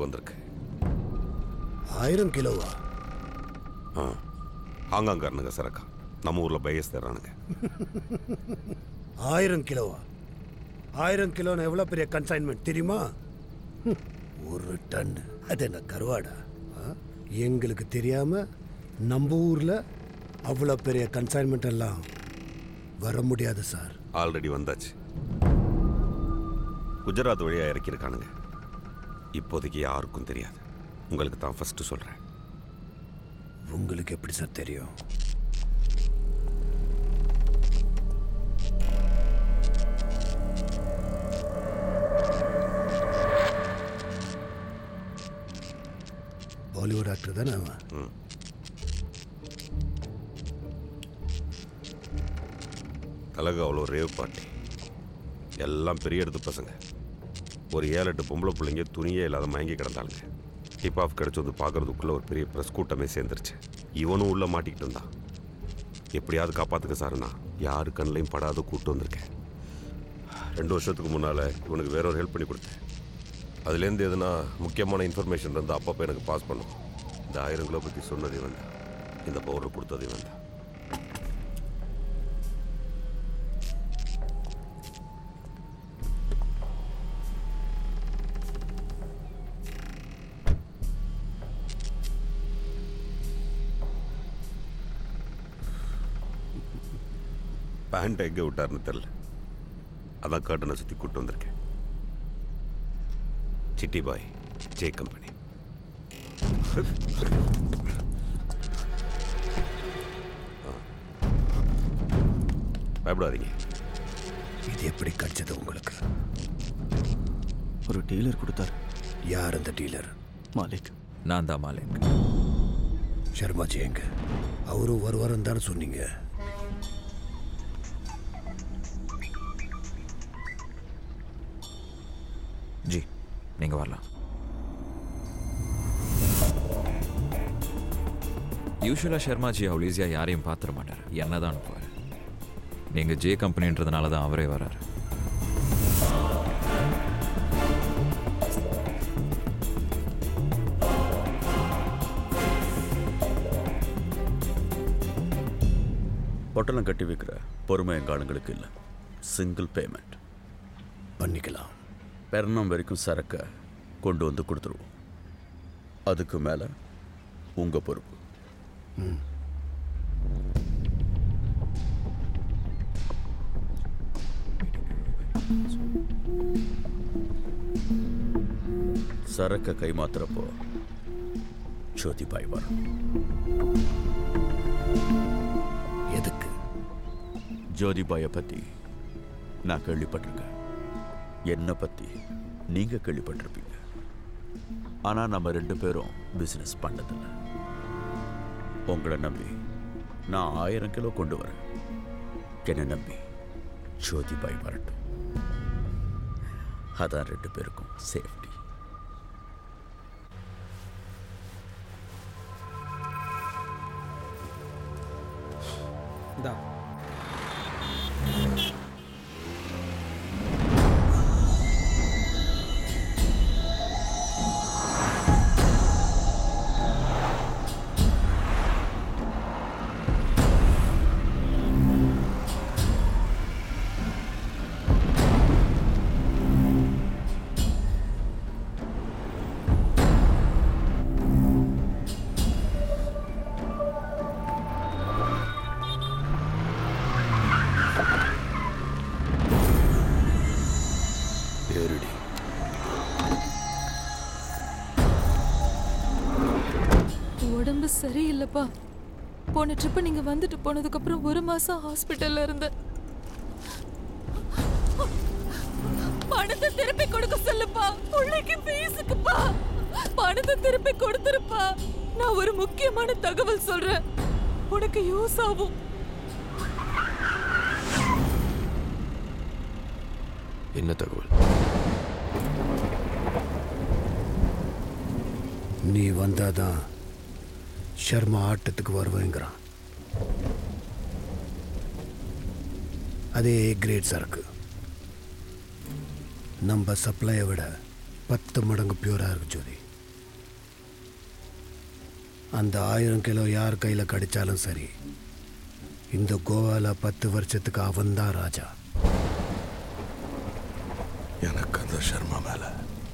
வந்திருக்கு ஆயிரம் கிலோவா ஆ ஹாங்காங்காரனுங்க சரக்கா நம்ம ஊரில் பையஸ் தர்றானுங்க ஆயிரம் கிலோவா ஆயிரம் கிலோன்னு எவ்வளோ பெரிய கன்சைன்மெண்ட் தெரியுமா ஹம், ஒரு டன் அது என்ன கருவாடா ஆ? எங்களுக்கு தெரியாம நம்ம ஊர்ல அவ்வளோ பெரிய கன்சைன்மெண்ட் எல்லாம் வர முடியாது சார் ஆல்ரெடி வந்தாச்சு குஜராத் வழியாக இறக்கியிருக்கானுங்க இப்போதைக்கு யாருக்கும் தெரியாது உங்களுக்கு தான் ஃபஸ்ட்டு சொல்கிறேன் உங்களுக்கு எப்படி சார் தெரியும் பாலிவுட் ஆக்டர் தானே அவன் கலகு அவ்வளோ ரேவ் பார்ட்டி எல்லாம் பெரிய இடத்து பசங்க ஒரு ஏழு எட்டு பொம்பளை பிள்ளைங்க துணியே இல்லாத மயங்கி கிடந்தாளுங்க டிப் ஆஃப் கிடச்சி வந்து பார்க்கறதுக்குள்ளே ஒரு பெரிய ப்ரெஸ் கூட்டமே சேர்ந்துருச்சு இவனும் உள்ளே மாட்டிக்கிட்டு இருந்தான் எப்படியாவது காப்பாற்றுக்க சாருண்ணா யாரு கண்ணிலையும் படாத கூட்டு வந்திருக்கேன் ரெண்டு வருஷத்துக்கு முன்னால் இவனுக்கு வேற ஒரு ஹெல்ப் பண்ணி கொடுத்தேன் அதுலேருந்து எதுனா முக்கியமான இன்ஃபர்மேஷன் இருந்தால் அப்பப்போ எனக்கு பாஸ் பண்ணும் இந்த ஆயிரம் கிலோ பற்றி சொன்னது இவன் தான் இந்த பவுடர் கொடுத்தது இவன் தான் பேண்ட் எங்கே விட்டாருன்னு தெரில அதான் காட்டனை சுற்றி கூட்டு வந்திருக்கேன் சிட்டி பாய் ஜே கம்பெனி பயப்படாதீங்க இது எப்படி கிடைச்சது உங்களுக்கு ஒரு டீலர் கொடுத்தாரு யார் அந்த டீலர் மாலிக் நான் தான் மாலிக் சர்மாஜி எங்க அவரும் வருவாருன்னு தானே சொன்னீங்க ஜி நீங்கள் வரலாம் யூஸ்வலாக ஷர்மாஜி அவ்வளோ ஈஸியாக யாரையும் பார்த்துட மாட்டார் என்ன தான் அனுப்புவார் நீங்கள் ஜே கம்பெனின்றதுனால தான் அவரே வராரு பொட்டலம் கட்டி வைக்கிற பொறுமை எங்கள் ஆளுங்களுக்கு இல்லை சிங்கிள் பேமெண்ட் பண்ணிக்கலாம் பெரணம் வரைக்கும் சரக்கை கொண்டு வந்து கொடுத்துருவோம் அதுக்கு மேலே உங்கள் பொறுப்பு சரக்கை கைமாத்துறப்போ ஜோதிபாய் வரும் எதுக்கு ஜோதிபாயை பற்றி நான் கேள்விப்பட்டிருக்கேன் என்னை பற்றி நீங்கள் கேள்விப்பட்டிருப்பீங்க ஆனால் நம்ம ரெண்டு பேரும் பிஸ்னஸ் பண்ணதில்லை உங்களை நம்பி நான் ஆயிரம் கிலோ கொண்டு வரேன் என்னை நம்பி ஜோதிபாய் வரட்டும் அதான் ரெண்டு பேருக்கும் சேஃப்டி ஏறுடி உடம்பு சரியில்லைப்பா போன ட்ரிப்பு நீங்க வந்துட்டு போனதுக்கு அப்புறம் ஒரு மாசம் ஹாஸ்பிட்டல்ல இருந்தேன் பணத்தை திருப்பி கொடுக்க சொல்லுப்பா பிள்ளைக்கு ஃபீஸுக்குப்பா பணத்தை திருப்பி கொடுத்துருப்பா நான் ஒரு முக்கியமான தகவல் சொல்றேன் உனக்கு யூஸ் ஆகும் என்ன தகவல் நீ வந்தாதான் ஷர்மா ஆட்டத்துக்கு வருவேங்கிறான் அதே கிரேட் சரக்கு நம்ம சப்ளையை விட பத்து மடங்கு பியூரா இருக்கு ஜோதி அந்த ஆயிரம் கிலோ யார் கையில் கிடைச்சாலும் சரி இந்த கோவாவில் பத்து வருஷத்துக்கு அவன்தான் ராஜா எனக்கு அந்த சர்மா மேல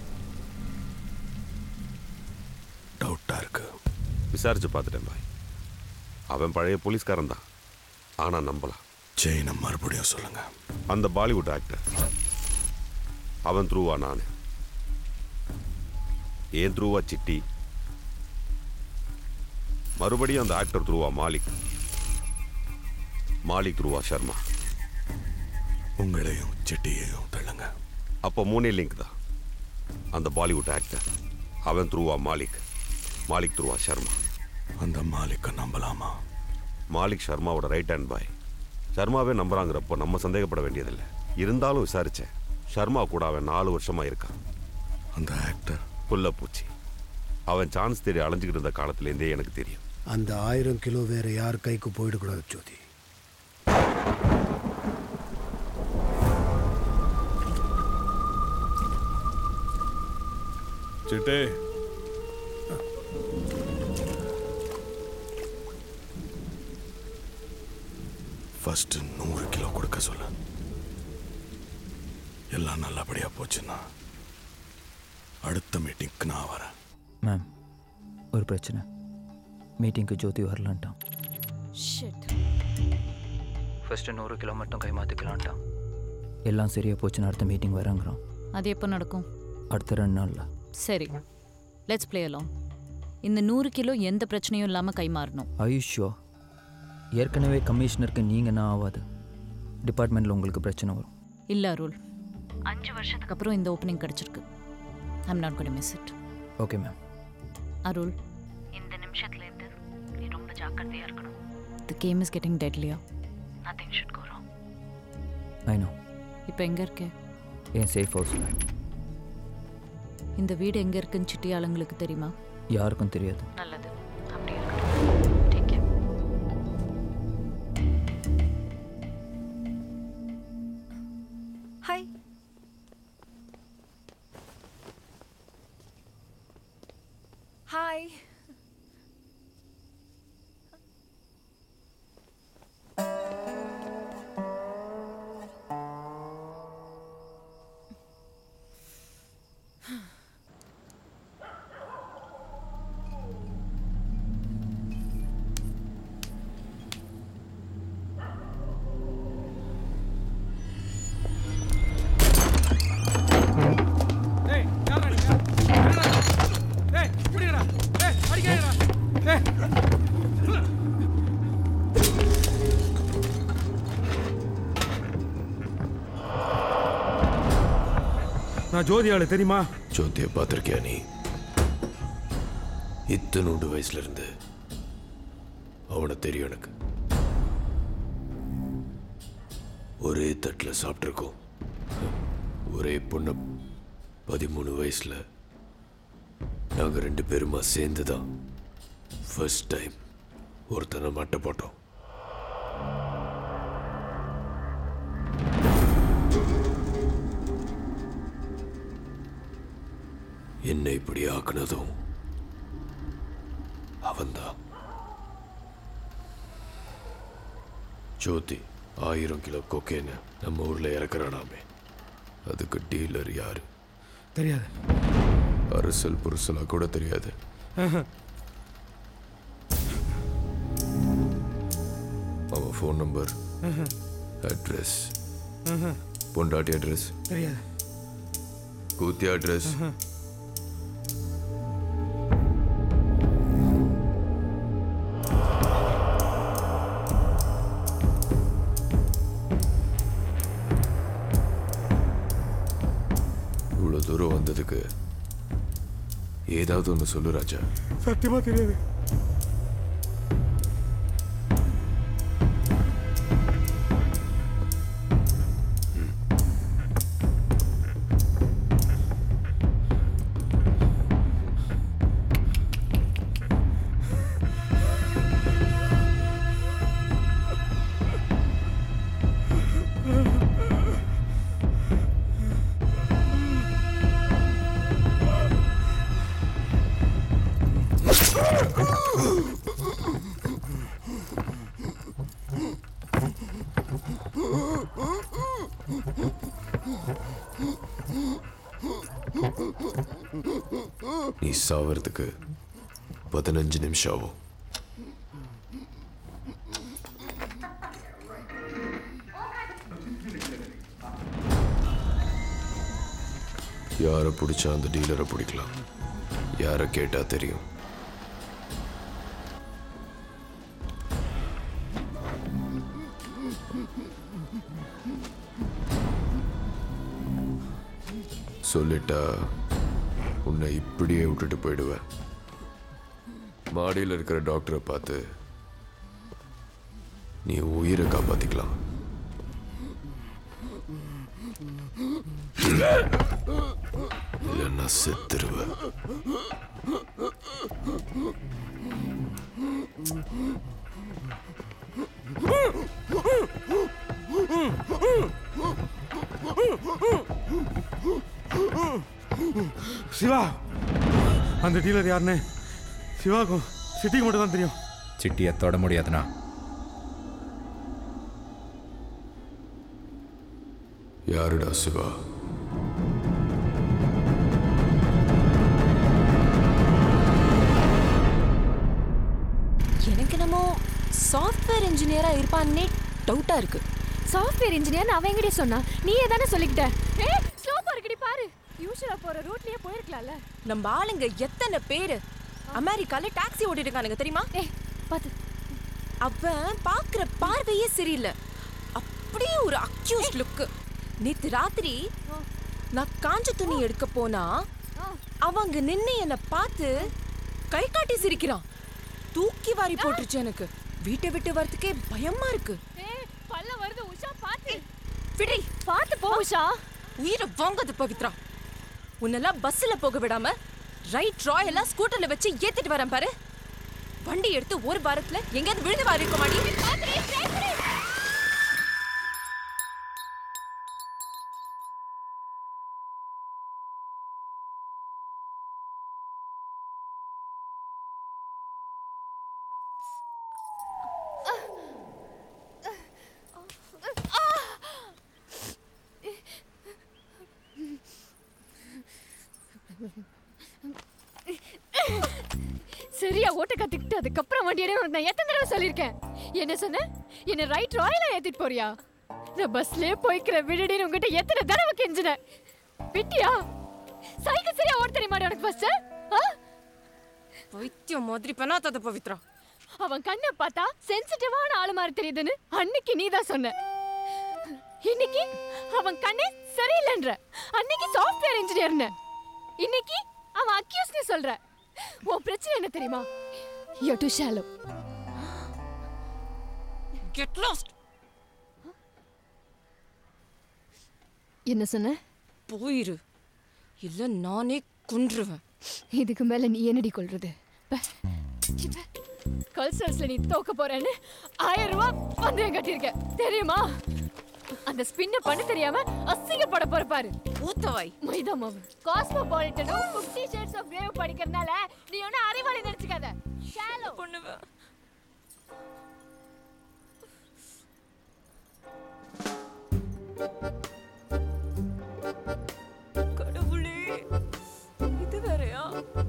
டவுட்டா இருக்கு விசாரிச்சு பார்த்துட்டேன் பாய் அவன் பழைய போலீஸ்காரன் தான் ஆனால் நம்பலாம் செயினை மறுபடியும் சொல்லுங்க அந்த பாலிவுட் ஆக்டர் அவன் த்ரூவா நான் ஏன் த்ரூவா சிட்டி மறுபடியும் அந்த ஆக்டர் த்ரூவா மாலிக் மாலிக் த்ரூவா சர்மா உங்களையும் செட்டியையும் தள்ளுங்க அப்போ மூணே லிங்க் தான் அந்த பாலிவுட் ஆக்டர் அவன் த்ரூவா மாலிக் மாலிக் த்ரூவா சர்மா அந்த மாலிக்க நம்பலாமா மாலிக் சர்மாவோட ரைட் ஹேண்ட் பாய் சர்மாவே நம்புறாங்கிறப்போ நம்ம சந்தேகப்பட வேண்டியதில்லை இருந்தாலும் விசாரிச்சேன் சர்மா கூட அவன் நாலு வருஷமா இருக்கான் அந்த ஆக்டர் புல்லப்பூச்சி அவன் சான்ஸ் தேடி அலைஞ்சுக்கிட்டு இருந்த காலத்துலேருந்தே எனக்கு தெரியும் அந்த ஆயிரம் கிலோ வேற யார் கைக்கு போயிடக்கூடாது ஜோதி சிட்டே ஃபர்ஸ்ட் நூறு கிலோ கொடுக்க சொல்லு எல்லாம் நல்லபடியா போச்சுன்னா அடுத்த மீட்டிங்க்கு நான் வரேன் மேம் ஒரு பிரச்சனை மீட்டிங்க்கு ஜோதி வரலான்ட்டான் ஷிட் ஃபஸ்ட்டு நூறு கிலோ மட்டும் கை மாற்றிக்கலான்ட்டான் எல்லாம் சரியாக போச்சுன்னு அடுத்த மீட்டிங் வரேங்கிறான் அது எப்போ நடக்கும் அடுத்த ரெண்டு நாளில் சரி லெட்ஸ் ப்ளே அலாங் இந்த நூறு கிலோ எந்த பிரச்சனையும் இல்லாமல் கைமாறணும் ஆயுஷ்யோ ஏற்கனவே கமிஷனருக்கு நீங்கள் நான் ஆகாது டிபார்ட்மெண்ட்டில் உங்களுக்கு பிரச்சனை வரும் இல்லை அருள் அஞ்சு வருஷத்துக்கு அப்புறம் இந்த ஓப்பனிங் கிடச்சிருக்கு I'm not got miss it okay ma'am Arul இந்த நிமிஷத்துலேருந்து நீ ரொம்ப ஜாக்கிரதையாக இருக்கணும் தி கேம் இஸ் கெட்டிங் டெட்லியா nothing should go wrong I know இப்போ எங்கே இருக்க என் சேஃப் ஹவுஸில் இந்த வீடு எங்கே இருக்குன்னு சிட்டி ஆளுங்களுக்கு தெரியுமா யாருக்கும் தெரியாது நல்லது அப்படி இருக்கட்டும் Take care. ஹாய் ஹாய் நான் ஜோதி ஆளு தெரியுமா ஜோதியை பார்த்துருக்கியா நீ இத்தனோண்டு வயசுல இருந்து அவனை தெரியும் எனக்கு ஒரே தட்டில் சாப்பிட்ருக்கோம் ஒரே பொண்ணை பதிமூணு வயசுல நாங்கள் ரெண்டு பேருமா சேர்ந்து தான் ஃபர்ஸ்ட் டைம் ஒருத்தனை மட்டை போட்டோம் என்னை இப்படி ஆக்குனதும் அவன்தான் ஜோதி ஆயிரம் கிலோ கொக்கேன்னு நம்ம ஊர்ல இறக்குறானாமே அதுக்கு டீலர் யாரு தெரியாது அரசல் புருசலா கூட தெரியாது அவன் ஃபோன் நம்பர் அட்ரஸ் பொண்டாட்டி அட்ரஸ் தெரியாது கூத்தி அட்ரஸ் இவ்வளோ தூரம் வந்ததுக்கு ஏதாவது ஒன்று சொல்லு ராஜா சத்தியமா தெரியாது நீ சாவறதுக்கு பதினஞ்சு நிமிஷம் ஆகும் யாரை பிடிச்சா அந்த டீலரை பிடிக்கலாம் யாரை கேட்டா தெரியும் சொல்லிட்டா உன்னை இப்படியே விட்டுட்டு போயிடுவேன் மாடியில் இருக்கிற டாக்டரை பார்த்து நீ உயிரை காப்பாத்திக்கலாம் இல்லைன்னா செத்துருவேன் சிவா அந்த டீலர் யாருன்னு சிவாக்கும் சிட்டிக்கு மட்டும் தான் தெரியும் சிட்டியை தொட முடியாதுண்ணா யாருடா சிவா எனக்கு என்னமோ சாஃப்ட்வேர் இன்ஜினியரா இருப்பான்னே டவுட்டா இருக்கு சாஃப்ட்வேர் இன்ஜினியர் அவன் எங்கடி சொன்னா நீ தானே சொல்லிக்கிட்ட ஏ ஸ்லோப்பா இருக்குடி பாரு யூஷுவலா போற ரூட்லயே போயிருக்கலாம்ல நம்ம ஆளுங்க எத்தனை பேரு அமெரிக்கால டாக்ஸி ஓட்டிட்டு இருக்கானுங்க தெரியுமா ஏ பாத்து அவன் பாக்குற பார்வையே சரியில்லை அப்படியே ஒரு அக்யூஸ் லுக் நேத்து ராத்திரி நான் காஞ்ச துணி எடுக்க போனா அவங்க நின்னு என்ன பார்த்து கை காட்டி சிரிக்கிறான் தூக்கி வாரி போட்டுருச்சு எனக்கு வீட்டை விட்டு வரதுக்கே பயமா இருக்கு ஏ பல்ல வருது உஷா பாத்து விடி பாத்து போ உஷா உயிரை வாங்காது பவித்ரா உன்னெல்லாம் பஸ்ல போக விடாம ரைட் ராயெல்லாம் ஸ்கூட்டர்ல வச்சு ஏத்திட்டு வரேன் பாரு வண்டி எடுத்து ஒரு வாரத்துல எங்கேயாவது விழுந்து வாரி இருக்க மாட்டேன் சரியா ஓட்ட கத்துக்கிட்டு அதுக்கப்புறம் வண்டி எடு நான் எத்தனை தடவை சொல்லியிருக்கேன் என்ன சொன்ன என்ன ரைட் ராயலா ஏத்திட்டு போறியா நான் பஸ்லயே போய்க்கிற விடுடின்னு உங்ககிட்ட எத்தனை தடவை கெஞ்சினேன் விட்டியா சைக்கிள் சரியா ஓட்ட தெரியுமாடி உனக்கு ஃபர்ஸ்ட் பைத்தியம் மாதிரி பண்ணாத பவித்ரா அவன் கண்ணை பார்த்தா சென்சிட்டிவான ஆளு மாதிரி தெரியுதுன்னு அன்னைக்கு நீ தான் சொன்ன இன்னைக்கு அவன் கண்ணே சரியில்லைன்ற அன்னைக்கு சாஃப்ட்வேர் இன்ஜினியர்னு இன்னைக்கு அவன் அக்யூஸ்னு சொல்ற உன் பிரச்சனை என்ன தெரியுமா you too shallow get lost என்ன சொன்ன போயிரு இல்ல நானே கொன்றுவேன் இதுக்கு மேல நீ என்னடி கொள்றது கல்சர்ஸ்ல நீ தோக்க போறேன்னு ஆயிரம் ரூபாய் பந்தயம் கட்டியிருக்க தெரியுமா அந்த ஸ்பின்ன பண்ண தெரியாம அசிங்கப்பட போற பாரு ஊத்தவாய் மைதா மாவு காஸ்மோபாலிட்டனும் 50 ஷேட்ஸ் ஆஃப் கிரே படிக்கிறதுனால நீ ஒன்னும் அறிவாளி நினைச்சுக்காத ஷாலோ பண்ணுவேன் கடவுளே இது வேறயா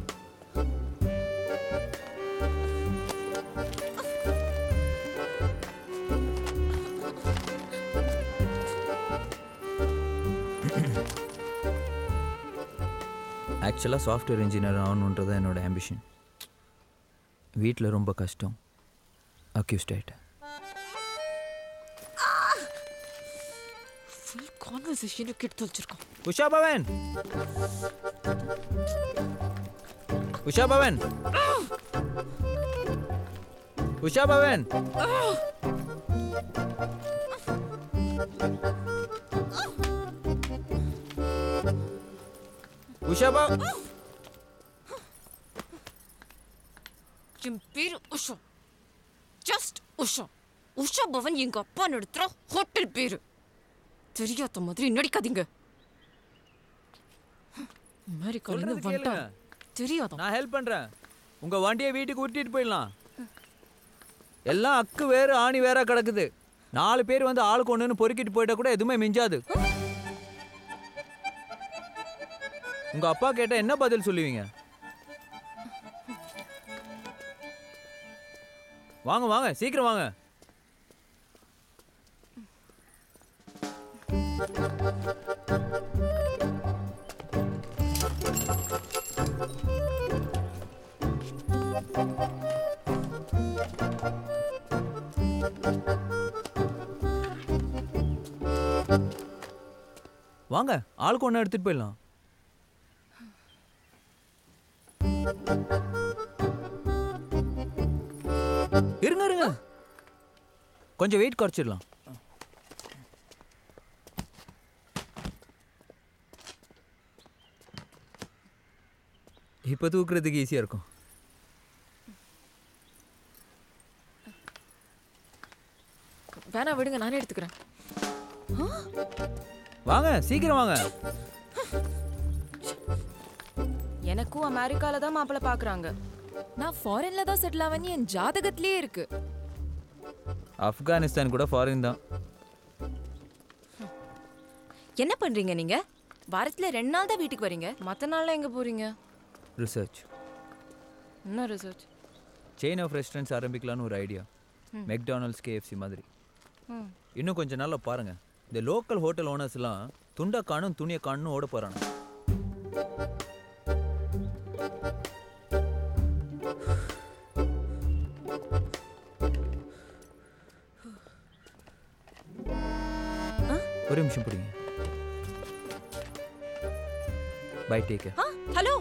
ஆக்சுவலாக சாஃப்ட்வேர் இன்ஜினியர் ஆகணுன்றது தான் என்னோட ஆம்பிஷன் வீட்டில் ரொம்ப கஷ்டம் அக்யூஸ்ட் ஆகிட்டேன் ஃபுல் கான்வர்சேஷன் கெடுத்து வச்சிருக்கான் உஷா பவன் உஷா பவன் உஷா பவன் உஷா பா என் பேரு உஷா ஜஸ்ட் உஷா உஷா பவன் எங்க அப்பா நடத்துற ஹோட்டல் பேரு தெரியாத மாதிரி நடிக்காதீங்க அமெரிக்கால இருந்து சொல்றது கேளுங்க. வந்துட்டான் தெரியாதா நான் ஹெல்ப் பண்ணுறேன் உங்க வண்டியை வீட்டுக்கு உருட்டிட்டு போயிடலாம் எல்லாம் அக்கு வேறு ஆணி வேற கிடக்குது நாலு பேர் வந்து ஆளுக்கு ஒன்றுன்னு பொறுக்கிட்டு போயிட்டா கூட எதுவுமே மிஞ்சாது உங்க அப்பா கேட்டா என்ன பதில் சொல்லுவீங்க வாங்க வாங்க சீக்கிரம் வாங்க வாங்க ஆளுக்கு ஒன்று எடுத்துட்டு போயிடலாம் இருங்க இருங்க கொஞ்சம் வெயிட் குறைச்சிடலாம் இப்போ தூக்குறதுக்கு ஈஸியாக இருக்கும் வேணா விடுங்க நானே எடுத்துக்கிறேன் வாங்க சீக்கிரம் வாங்க எனக்கும் அமெரிக்கால தான் மாப்பிள்ளை பாக்குறாங்க நான் ஃபாரின்ல தான் செட்டில் ஆவேன்னு என் ஜாதகத்திலே இருக்கு ஆப்கானிஸ்தான் கூட ஃபாரின் தான் என்ன பண்றீங்க நீங்க வாரத்துல ரெண்டு நாள் தான் வீட்டுக்கு வரீங்க மத்த நாள்ல எங்க போறீங்க ரிசர்ச் என்ன ரிசர்ச் செயின் ஆஃப் ரெஸ்டாரண்ட்ஸ் ஆரம்பிக்கலான்னு ஒரு ஐடியா ம். மெக்டானல்ட்ஸ் கேஎஃப்சி மாதிரி ம். இன்னும் கொஞ்சம் நாள்ல பாருங்க இந்த லோக்கல் ஹோட்டல் ஓனர்ஸ்லாம் துண்டை காணும் துணியை காணும் ஓட போறாங்க ஒரு நிமிஷம் பிடிங்க பை டேக் ஹலோ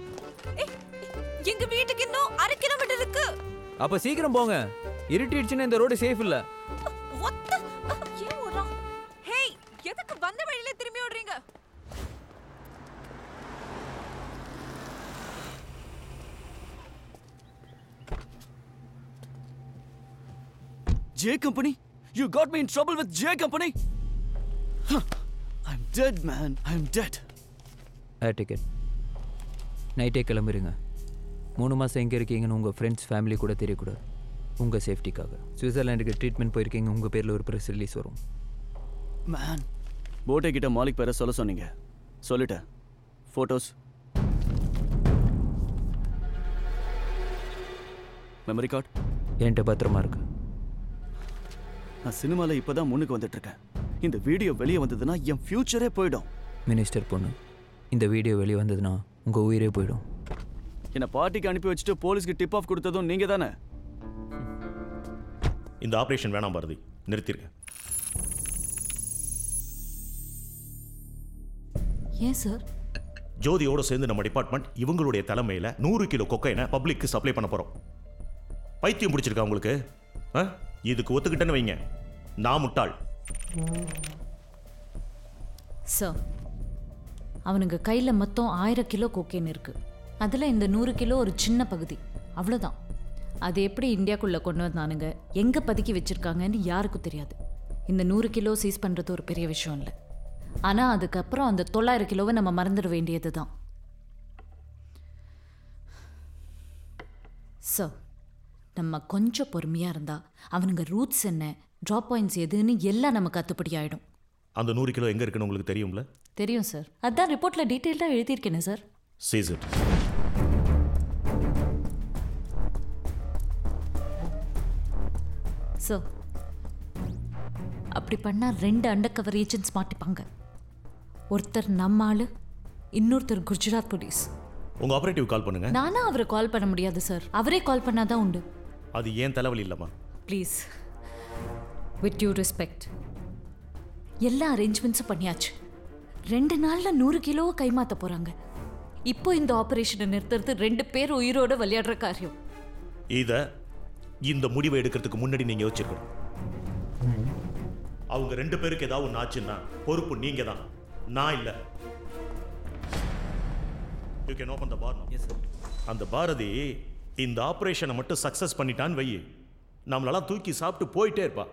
எங்க வீட்டுக்கு இன்னும் அரை கிலோமீட்டர் இருக்கு அப்ப சீக்கிரம் போங்க இருட்டிடுச்சுன்னா இந்த ரோடு சேஃப் இல்ல ஒத்த ஏன் ஓடுறான் ஹேய் எதுக்கு வந்த வழியில திரும்பி ஓடுறீங்க J Company? You got me in trouble with J Company? Huh. I'm dead, man. I'm dead. Air ticket நைட்டே கிளம்புறீங்க மூணு மாதம் எங்கே இருக்கீங்கன்னு உங்கள் ஃப்ரெண்ட்ஸ் ஃபேமிலி கூட தெரியக்கூடாது உங்கள் சேஃப்டிக்காக சுவிட்சர்லாண்டுக்கு ட்ரீட்மெண்ட் போயிருக்கீங்க உங்கள் பேரில் ஒரு ப்ரெஸ் ரிலீஸ் வரும் Man. போட்டே கிட்ட மாலிக் பேரை சொல்ல சொன்னீங்க சொல்லிட்டேன் ஃபோட்டோஸ் மெமரி கார்டு என்கிட்ட பத்திரமா இருக்கு நான் சினிமாவில் இப்போ தான் முன்னுக்கு வந்துட்டு இருக்கேன் இந்த வீடியோ வெளியே வந்ததுன்னா என் ஃப்யூச்சரே போயிடும் மினிஸ்டர் பொண்ணு இந்த வீடியோ வெளியே வந்ததுன்னா உங்கள் உயிரே போயிடும் என்னை பார்ட்டிக்கு அனுப்பி வச்சுட்டு போலீஸ்க்கு டிப் ஆஃப் கொடுத்ததும் நீங்கள் தானே இந்த ஆபரேஷன் வேணாம் பாரதி நிறுத்திருங்க ஏன் சார் ஜோதியோட சேர்ந்து நம்ம டிபார்ட்மெண்ட் இவங்களுடைய தலைமையில் நூறு கிலோ கொக்கைனை பப்ளிக்கு சப்ளை பண்ண போகிறோம் பைத்தியம் பிடிச்சிருக்கா உங்களுக்கு ஆ இதுக்கு ஒத்துக்கிட்டேன்னு வைங்க நான் முட்டாள் சார் அவனுங்க கையில் மொத்தம் ஆயிரம் கிலோ கோகேன் இருக்கு அதில் இந்த நூறு கிலோ ஒரு சின்ன பகுதி அவ்வளோதான் அது எப்படி இந்தியாக்குள்ளே கொண்டு வந்தானுங்க எங்கே பதுக்கி வச்சிருக்காங்கன்னு யாருக்கும் தெரியாது இந்த நூறு கிலோ சீஸ் பண்ணுறது ஒரு பெரிய விஷயம் இல்லை ஆனால் அதுக்கப்புறம் அந்த தொள்ளாயிரம் கிலோவை நம்ம மறந்துட வேண்டியது தான் சார் நம்ம கொஞ்சம் பொறுமையாக இருந்தால் அவனுங்க ரூட்ஸ் என்ன ட்ராப் பாயிண்ட்ஸ் எதுன்னு எல்லாம் நமக்கு கத்துப்படி ஆகிடும் அந்த நூறு கிலோ எங்கே இருக்குன்னு உங்களுக்கு தெரியும்ல தெரியும் சார் அதான் ரிப்போர்ட்டில் டீட்டெயில்டாக எழுதியிருக்கேனே சார் சீஸ் இட் சார் அப்படி பண்ணால் ரெண்டு அண்டர் கவர் ஏஜென்ட்ஸ் மாட்டிப்பாங்க ஒருத்தர் நம்ம ஆளு இன்னொருத்தர் குஜராத் போலீஸ் உங்கள் ஆப்ரேட்டிவ் கால் பண்ணுங்க நானா அவரை கால் பண்ண முடியாது சார் அவரே கால் பண்ணாதான் உண்டு அது ஏன் தலைவலி இல்லைம்மா ப்ளீஸ் வித் டியூ ரெஸ்பெக்ட் எல்லா அரேஞ்ச்மெண்ட்ஸும் பண்ணியாச்சு ரெண்டு நாளில் நூறு கிலோவை கைமாற்ற போகிறாங்க இப்போ இந்த ஆபரேஷனை நிறுத்துறது ரெண்டு பேர் உயிரோட விளையாடுற காரியம் இதை இந்த முடிவை எடுக்கிறதுக்கு முன்னாடி நீங்கள் யோசிச்சிருக்கணும் அவங்க ரெண்டு பேருக்கு ஏதாவது ஒன்று ஆச்சுன்னா பொறுப்பு நீங்கள் தான் நான் இல்லை you can open the bar அந்த பாரதி இந்த ஆப்ரேஷனை மட்டும் சக்ஸஸ் பண்ணிட்டான்னு வை நம்மளெல்லாம் தூக்கி சாப்பிட்டு போயிட்டே இருப்பா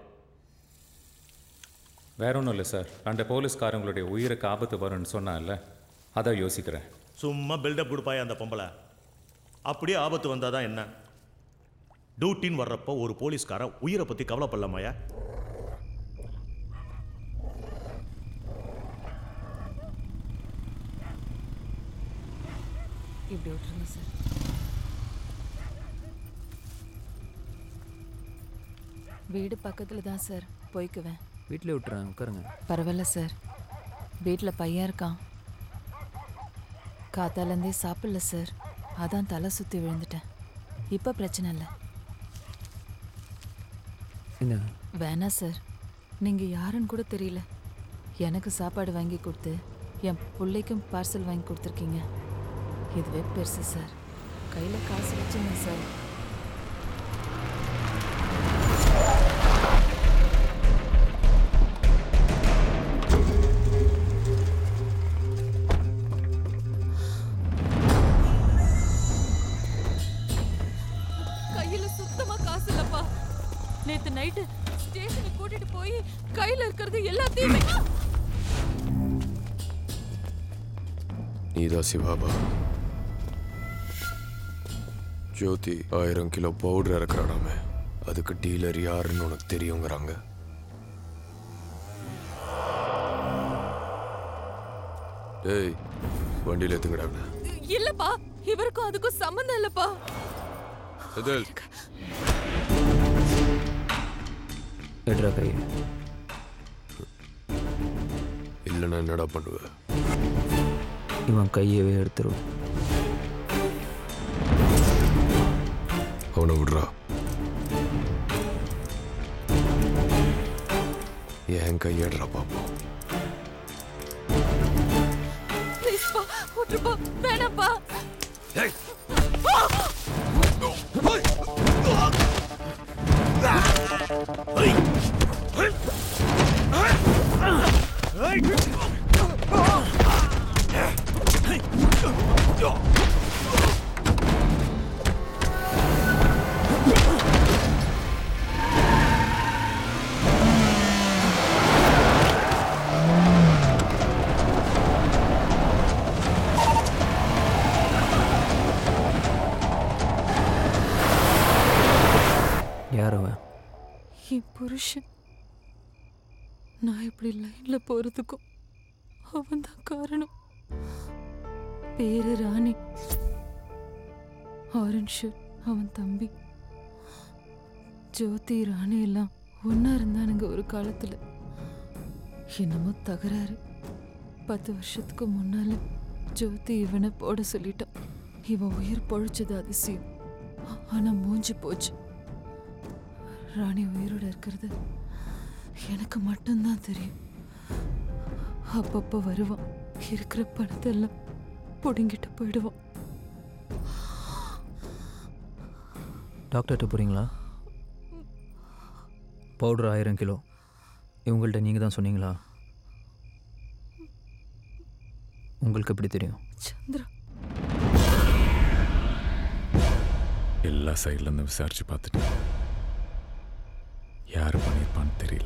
வேற ஒன்றும் இல்லை சார் அந்த போலீஸ்காரங்களுடைய உயிருக்கு ஆபத்து வரும்னு சொன்னான்ல அதான் யோசிக்கிறேன் சும்மா பில்டப் கொடுப்பாய் அந்த பொம்பளை அப்படியே ஆபத்து வந்தால் தான் என்ன டியூட்டின்னு வர்றப்போ ஒரு போலீஸ்காரன் உயிரை பற்றி கவலைப்படலாமாயா இப்படி விட்டுருங்க சார் வீடு பக்கத்தில் தான் சார் போய்க்குவேன் வீட்டில் விட்டுறேன் உட்காருங்க பரவாயில்ல சார் வீட்டில் பையன் இருக்கான் காத்தாலேருந்தே சாப்பிடல சார் அதான் தலை சுற்றி விழுந்துட்டேன் இப்போ பிரச்சனை இல்லை என்ன வேணாம் சார் நீங்கள் யாருன்னு கூட தெரியல எனக்கு சாப்பாடு வாங்கி கொடுத்து என் பிள்ளைக்கும் பார்சல் வாங்கி கொடுத்துருக்கீங்க இதுவே பெருசு சார் கையில் காசு வச்சுங்க சார் கையில சுத்தமா காசு இல்லப்பா நேத்து நைட்டு ஸ்டேஷனுக்கு கூட்டிட்டு போய் கையில இருக்கிறது எல்லாத்தையுமே நீதான் சிவாபா ஜோதி ஆயிரம் கிலோ பவுடர் இறக்குறானாமே அதுக்கு டீலர் யாருன்னு உனக்கு தெரியுங்கிறாங்க டேய் வண்டியில் ஏற்றுங்கடா இல்லப்பா இவருக்கும் அதுக்கும் சம்மந்தம் இல்லப்பா செதில் எடுறா கை இல்லைன்னா என்னடா பண்ணுவ இவன் கையவே எடுத்துரும் அவனை விடுறா என் கையடுறா பாப்போம் ப்ளீஸ்ப்பா விட்டுருப்பா வேணாம்ப்பா யார் அவன் என் புருஷன் நான் இப்படி லைன்ல போறதுக்கும் அவன் தான் காரணம் பேரு ராணி ஆரஞ்ச் ஷர்ட் அவன் தம்பி ஜோதி ராணி எல்லாம் ஒன்னா இருந்தானுங்க ஒரு காலத்துல என்னமோ தகராறு பத்து வருஷத்துக்கு முன்னால ஜோதி இவனை போட சொல்லிட்டான் இவன் உயிர் பொழைச்சது அதிசயம் ஆனா மூஞ்சி போச்சு ராணி உயிரோட இருக்கிறது எனக்கு மட்டும்தான் தெரியும் அப்பப்போ வருவான் இருக்கிற பணத்தை எல்லாம் பிடுங்கிட்டு போயிடுவான் டாக்டர்கிட்ட போகிறீங்களா பவுடர் ஆயிரம் கிலோ இவங்கள்ட்ட நீங்கள் தான் சொன்னீங்களா உங்களுக்கு எப்படி தெரியும் சந்திரா எல்லா சைட்லேருந்து விசாரிச்சு பார்த்துட்டேன் யார் பண்ணியிருப்பான்னு தெரியல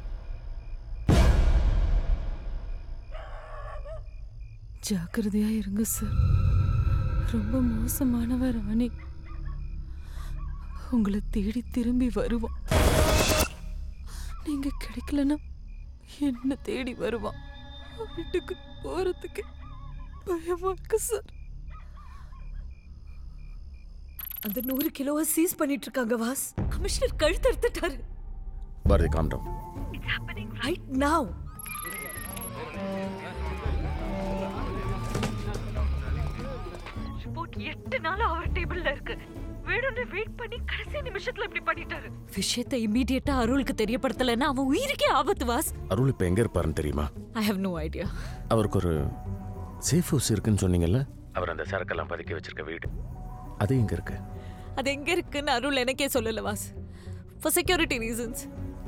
ஜாக்கிரதையா இருங்க சார் ரொம்ப மோசமானவ ராணி உங்களை தேடி திரும்பி வருவான் நீங்க கிடைக்கலன்னா என்ன தேடி வருவான் வீட்டுக்கு போறதுக்கு பயமா இருக்கு சார் அந்த நூறு கிலோவை சீஸ் பண்ணிட்டு இருக்காங்க வாஸ் கமிஷனர் கழுத்து எடுத்துட்டாரு பாரதி காம்டம் ரைட் நாவ் ரிப்போர்ட் எட்டு நாள் அவர் டேபிள்ல இருக்கு வேணும்னு வெயிட் பண்ணி கடைசி நிமிஷத்துல இப்படி பண்ணிட்டாரு விஷயத்தை இம்மீடியட்டா அருளுக்கு தெரியப்படுத்தலைன்னா அவன் உயிருக்கே ஆபத்து வாஸ் அருள் இப்போ எங்கே இருப்பாருன்னு தெரியுமா ஐ ஹவ் நோ ஐடியா அவருக்கு ஒரு சேஃப் ஹவுஸ் இருக்குன்னு சொன்னீங்கல்ல அவர் அந்த சரக்கெல்லாம் பதுக்கி வச்சிருக்க வீடு அது எங்கே இருக்கு அது எங்க இருக்குன்னு அருள் எனக்கே சொல்லல was for security reasons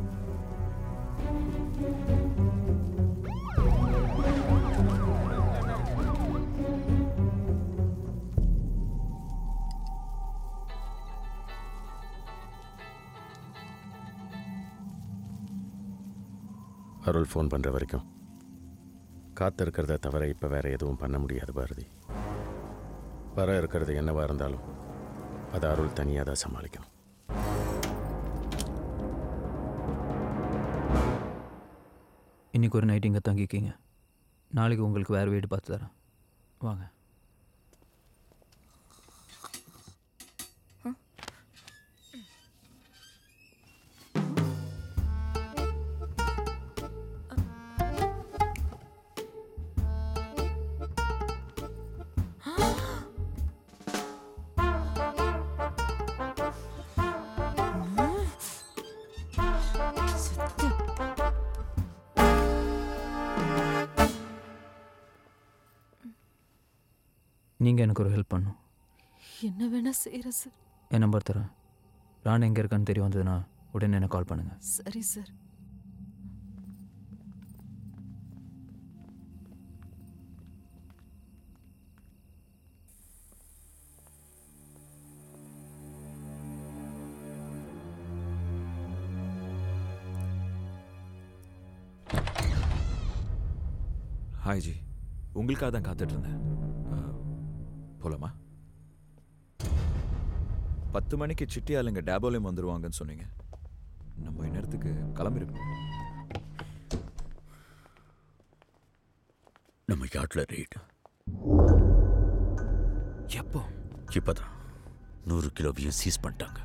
Arul phone பண்ணுற வரைக்கும் காத்திருக்கிறத தவிர இப்போ வேற எதுவும் பண்ண முடியாது பாரதி வர இருக்கிறது என்னவா இருந்தாலும் அது அருள் தனியாக தான் சமாளிக்கணும் இன்னைக்கு ஒரு நைட் இங்கே தங்கிக்கிங்க நாளைக்கு உங்களுக்கு வேறு வீடு பார்த்து தரேன் வாங்க நீங்கள் எனக்கு ஒரு ஹெல்ப் பண்ணும் என்ன வேணா செய்யறேன் சார் என் நம்பர் தரேன் ராணி எங்கே இருக்கான்னு தெரிய வந்ததுன்னா உடனே எனக்கு கால் பண்ணுங்கள் சரி சார் ஹாய் ஜி உங்களுக்காக தான் காத்துட்டு இருந்தேன் அஹ், போலாமா பத்து மணிக்கு சிட்டி ஆளுங்க டேபோலையும் வந்துருவாங்கன்னு சொன்னீங்க நம்ம இந்நேரத்துக்கு கிளம்பிருக்கணும் நம்ம யார்டில் ரேட் எப்போ இப்போதான் நூறு கிலோவையும் சீஸ் பண்ணிட்டாங்க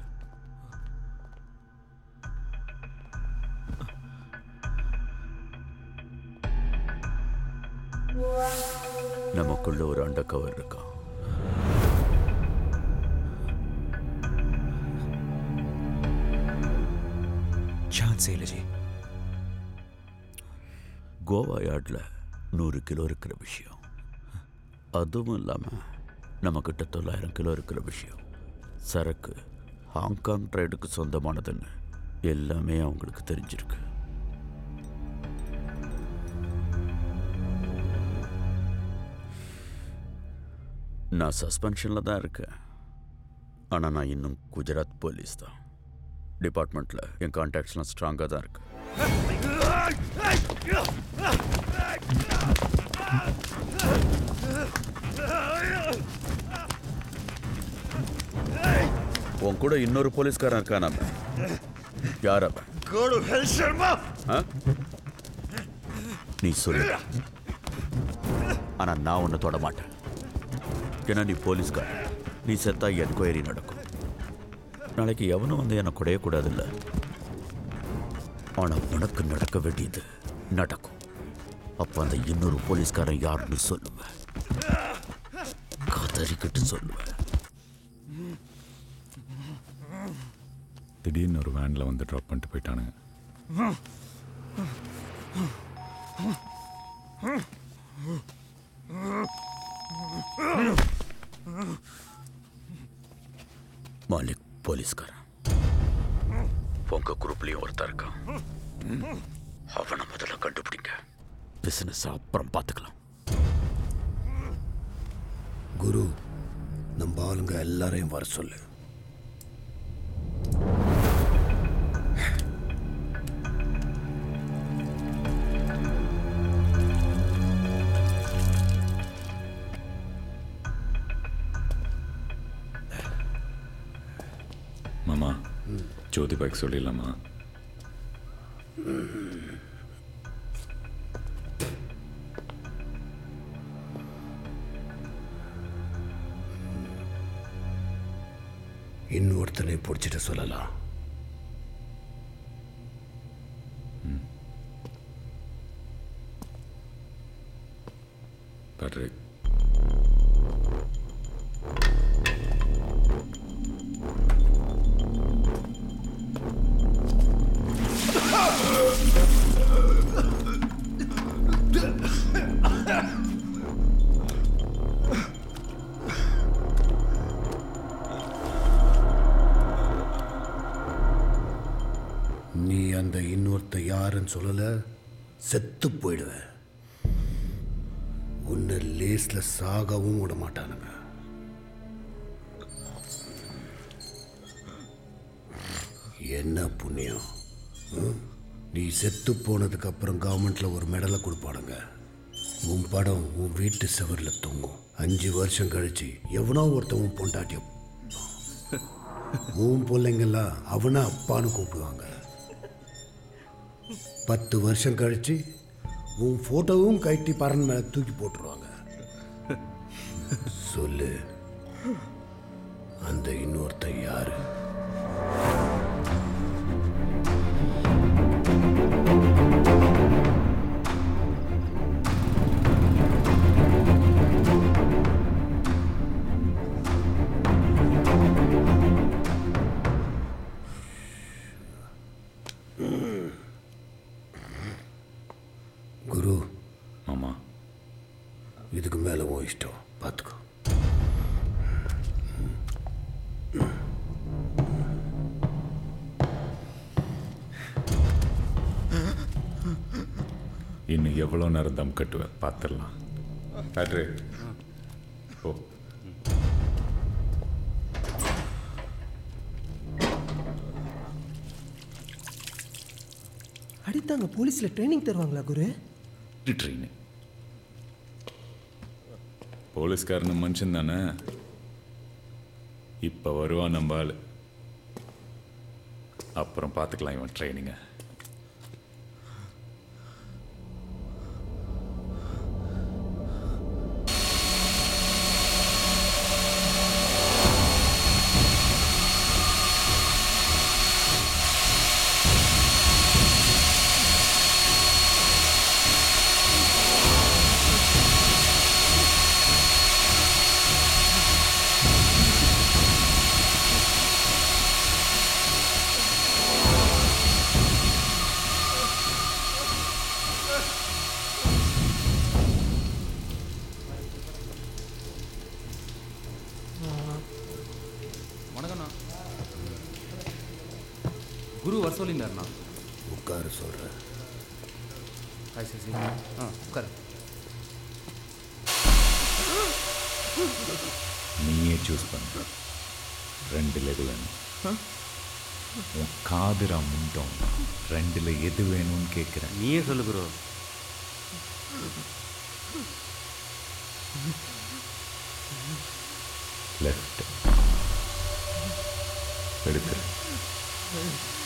நமக்குள்ள ஒரு அண்டர் கவர் இருக்கான் சான்ஸே இல்லை ஜி கோவா யார்டில் நூறு கிலோ இருக்கிற விஷயம் அதுவும் இல்லாமல் நம்மக்கிட்ட தொள்ளாயிரம் கிலோ இருக்கிற விஷயம் சரக்கு ஹாங்காங் ட்ரேடுக்கு சொந்தமானதுன்னு எல்லாமே அவங்களுக்கு தெரிஞ்சிருக்கு நான் சஸ்பென்ஷனில் தான் இருக்கேன் ஆனால் நான் இன்னும் குஜராத் போலீஸ் தான் டிபார்ட்மெண்ட்டில் என் கான்டாக்ட்ஸ்லாம் ஸ்ட்ராங்காக தான் இருக்கு உன் கூட இன்னொரு போலீஸ்காரன் இருக்கான் அவன் யார் அவன் Go to hell, Sharma! ஆ? நீ சொல்லு ஆனா நான் உன்னை தொட மாட்டேன் ஏன்னா நீ போலீஸ்கார நீ செத்தா என்கொயரி நடக்கும் நாளைக்கு எவனும் வந்து என்னை குடையக்கூடாதுல்ல ஆனா உனக்கு நடக்க வேண்டியது நடக்கும் அப்ப அந்த இன்னொரு போலீஸ்காரன் யாருன்னு சொல்லுவேன் கதறிக்கிட்டு சொல்லுவேன் திடீர்னு ஒரு வேனில் வந்து ட்ராப் பண்ணிட்டு போயிட்டானுங்க மாலிக் போலீஸ்காரன் உங்க குரூப்லயும் ஒருத்தன் இருக்கான் அவனை முதல்ல கண்டுபிடிங்க பிசினஸ் அப்புறம் பார்த்துக்கலாம் குரு நம்ம ஆளுங்க எல்லாரையும் வர சொல்லு மாமா ஜோதி பைக் சொல்லிடலாமா இன்னொருத்தனை பிடிச்சிட்டு சொல்லலாம் பேட்ரிக் நீ அந்த இன்னொருத்த யாருன்னு சொல்லல செத்து போயிடுவ உன்னை லேஸ்ல சாகவும் விட மாட்டானுங்க என்ன புண்ணியம் ம்? நீ செத்து போனதுக்கு அப்புறம் கவர்மெண்ட்ல ஒரு மெடலை கொடுப்பானுங்க உன் படம் உன் வீட்டு செவரில் தொங்கும் அஞ்சு வருஷம் கழிச்சு எவனோ ஒருத்தன் உன் பொண்டாட்டியம் உன் பிள்ளைங்கெல்லாம் அவனை அப்பான்னு கூப்பிடுவாங்க பத்து வருஷம் கழிச்சு உன் ஃபோட்டோவும் கைட்டி பறன் மேலே தூக்கி போட்டுருவாங்க சொல்லு அந்த இன்னொருத்தன் யாரு குரு ஆமா இதுக்கு மேலே உன் இஷ்டம் பார்த்துக்கோ இன்னும் எவ்வளோ நேரம் தம் கட்டுவேன் பார்த்துடலாம் பேட்ரி ஓ அடித்தாங்க போலீஸில் ட்ரைனிங் தருவாங்களா குரு ட்ரெயின் போலீஸ்காரனு மனுஷன் தானே இப்போ வருவான் நம்ம ஆளு அப்புறம் பார்த்துக்கலாம் இவன் ட்ரைனிங்கை வணக்கண்ணா குரு வர சொல்லியிருந்தாருண்ணா உட்கார சொல்கிறேன் ஹாய் சசி ஆ உட்கார் நீயே சூஸ் பண்ண ரெண்டில் எது வேணும் உன் காதுரா முண்டோம் ரெண்டில் எது வேணும்னு கேட்குறேன் நீயே சொல்லு குரு லெஃப்ட் எடுக்கிறேன்